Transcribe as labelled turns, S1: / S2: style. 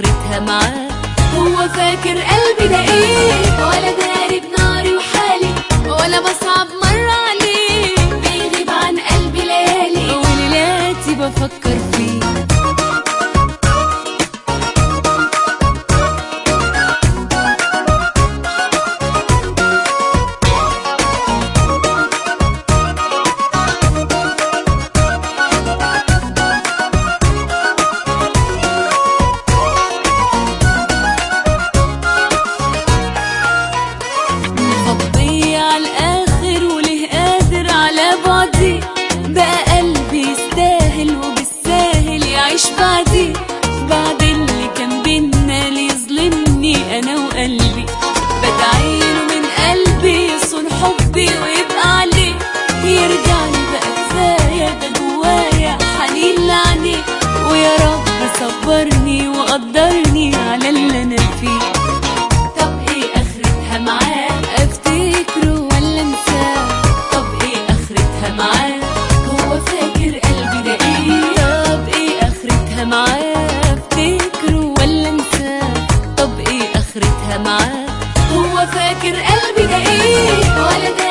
S1: اخرتها معاه هو فاكر قلبي ده ايه ولا داري بناري وحالي ولا بصعب مرة عليه بيغيب عن قلبي ليالي وليلاتي بفكر فيه مخبية على الآخر وله قادر على بعدي بقى قلبي يستاهل وبالساهل يعيش بعدي بعد اللي كان بينا اللي يظلمني أنا وقلبي بدعيله من قلبي يصون حبي ويبقى عليه يرجع لي بقى كفاية ده جوايا حنين لعنيه ويا رب صبرني وقدرني على اللي أنا فيه طب ايه اخرتها معاه افتكره ولا انساه طب ايه اخرتها معاه هو فاكر قلبي ده ايه طب ايه اخرتها معاه افتكره ولا انساه طب ايه اخرتها معاه هو فاكر قلبي ده ايه ولا ده